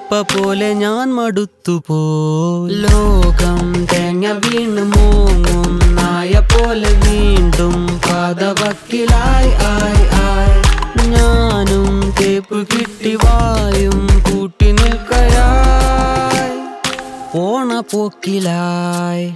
കുപ്പ പോലെ ഞാൻ മടുത്തുപോ ലോകം തേങ്ങ വീണ് മോങ്ങും നായ പോലെ വീണ്ടും പാതവക്കിലായി ആയി ആയി ഞാനും തേപ്പ് കിട്ടി വായും കൂട്ടി നിൽക്കയായി ഓണ പോക്കിലായി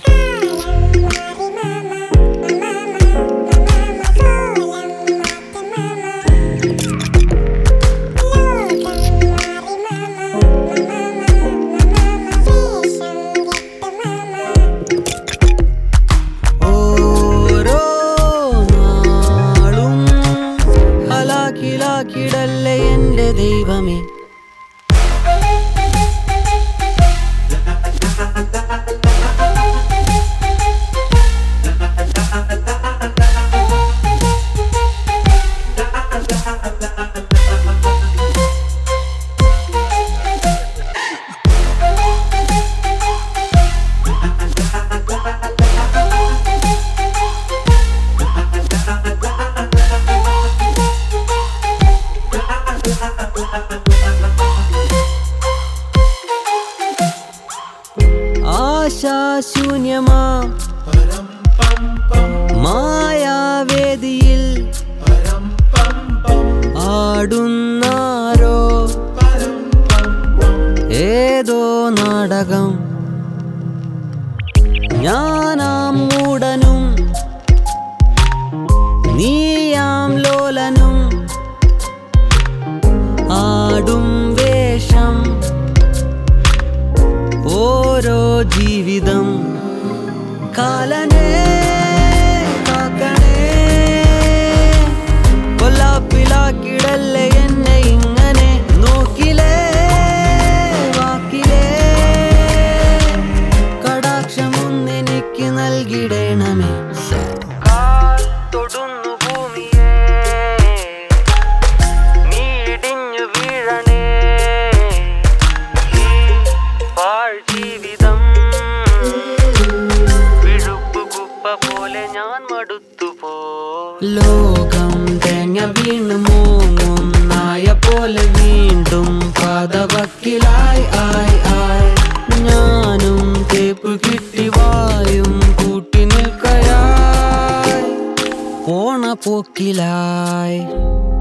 ഓരോ നാളും ഹലാക്കിലാക്കിടല്ലേ എൻ്റെ ദൈവമേ ആശാശൂന്യമാ മായാവേദിയിൽ ആടുന്നാരോ ഏതോ നാടകം ഞാനാം മൂടനും നീയാം ലോലനും ആടും വേഷം ഓരോ ജീവിതം കാലനേ കാക്കണേ കൊല്ലാപ്പിലാക്കിടല്ലേ എന്നെ ഇങ്ങനെ നോക്കിലേ വാക്കിലേ കടാക്ഷമൊന്നെനിക്ക് നൽകിടണമേ തൊടുന്നു ഭൂമിയെ നീ ഇടിഞ്ഞു വീഴണേ ഈ പാഴ് ജീവിതം വിഴുപ്പ് കുപ്പ പോലെ ഞാൻ മടുത്തുപോ ലോകം തേങ്ങ വീണ് മോങ്ങും നായ പോലെ വീണ്ടും പാതവക്കിലായി ആയി ആയി ഞാനും തേപ്പ് കിട്ടി വായും കൂട്ടി നിൽക്കയായി ഓണ പോക്കിലായി